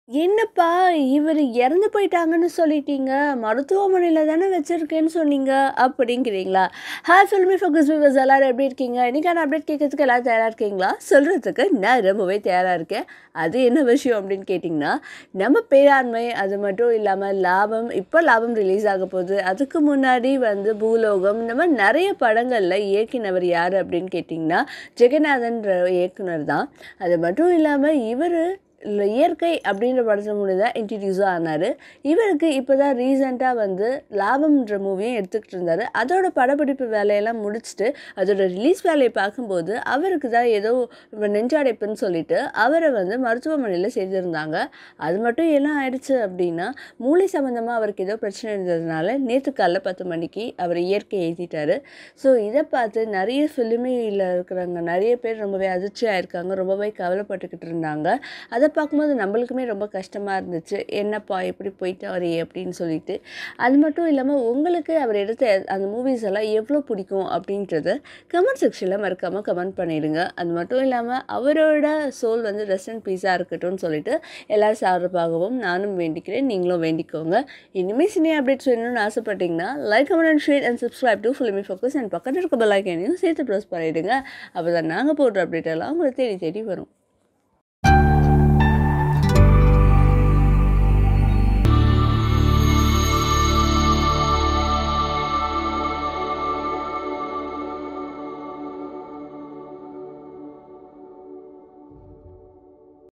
என்னப்பா இவர் இறந்து போயிட்டாங்கன்னு சொல்லிட்டீங்க மருத்துவமனையில் தானே வச்சுருக்கேன்னு சொன்னீங்க அப்படிங்கிறீங்களா ஹாய் ஃபில்மி ஃபோக்கஸ் விவர்ஸ் எல்லோரும் எப்படி இருக்கீங்க இன்றைக்கான அப்டேட் கேட்கறதுக்கு எல்லோரும் தயாராக இருக்கீங்களா சொல்கிறதுக்கு நான் ரொம்பவே தயாராக இருக்கேன் அது என்ன விஷயம் அப்படின்னு கேட்டிங்கன்னா நம்ம பேராண்மை அது மட்டும் இல்லாமல் லாபம் இப்போ லாபம் ரிலீஸ் ஆக போகுது அதுக்கு முன்னாடி வந்து பூலோகம் இந்த மாதிரி நிறைய படங்களில் இயக்கினவர் யார் அப்படின்னு கேட்டிங்கன்னா ஜெகநாதன்ற இயக்குனர் தான் அது மட்டும் இல்லாமல் இவர் இல்லை இயற்கை அப்படின்ற படத்தில் மூலம் தான் இன்ட்ரடியூஸாக ஆனார் இவருக்கு இப்போ தான் ரீசெண்டாக வந்து லாபம்ன்ற மூவியும் எடுத்துக்கிட்டு இருந்தார் அதோட படப்பிடிப்பு வேலையெல்லாம் முடிச்சுட்டு அதோட ரிலீஸ் வேலையை பார்க்கும்போது அவருக்கு தான் ஏதோ இப்ப நெஞ்சடைப்புன்னு சொல்லிட்டு அவரை வந்து மருத்துவமனையில் சேர்த்துருந்தாங்க அது மட்டும் என்ன ஆயிடுச்சு அப்படின்னா மூளை சம்மந்தமாக அவருக்கு ஏதோ பிரச்சனை இருந்ததுனால நேற்று காலைல பத்து மணிக்கு அவர் இயற்கை எழுதிட்டாரு ஸோ இதை பார்த்து நிறைய ஃபிலிமில் இருக்கிறவங்க நிறைய பேர் ரொம்பவே அதிர்ச்சியாக இருக்காங்க ரொம்பவே கவலைப்பட்டுக்கிட்டு இருந்தாங்க அதை பார்க்கும்போது நம்மளுக்குமே ரொம்ப கஷ்டமாக இருந்துச்சு என்னப்பா எப்படி போயிட்டாரே அப்படின்னு சொல்லிட்டு அது மட்டும் இல்லாமல் உங்களுக்கு அவர் எடுத்த அந்த மூவிஸ் எல்லாம் எவ்வளோ பிடிக்கும் அப்படின்றத கமெண்ட் செக்ஷனில் மறக்காமல் கமெண்ட் பண்ணிடுங்க அது மட்டும் இல்லாமல் அவரோட சோல் வந்து ரெஸ்ட் அண்ட் பீஸாக இருக்கட்டும்னு சொல்லிட்டு எல்லாரும் சார்பாகவும் நானும் வேண்டிக்கிறேன் நீங்களும் வேண்டிக்கோங்க இனிமேல் சினி அப்டேட்ஸ் வேணும்னு ஆசைப்பட்டீங்கன்னா like comment and share and subscribe to filmy focus and பக்கத்தில் இருக்க பெல் ஐக்கனையும் சேர்த்து ப்ரெஸ் பண்ணிவிடுங்க அப்போ தான் நாங்கள் போடுற அப்டேட் எல்லாம் உங்களை தேடி தேடி வரும்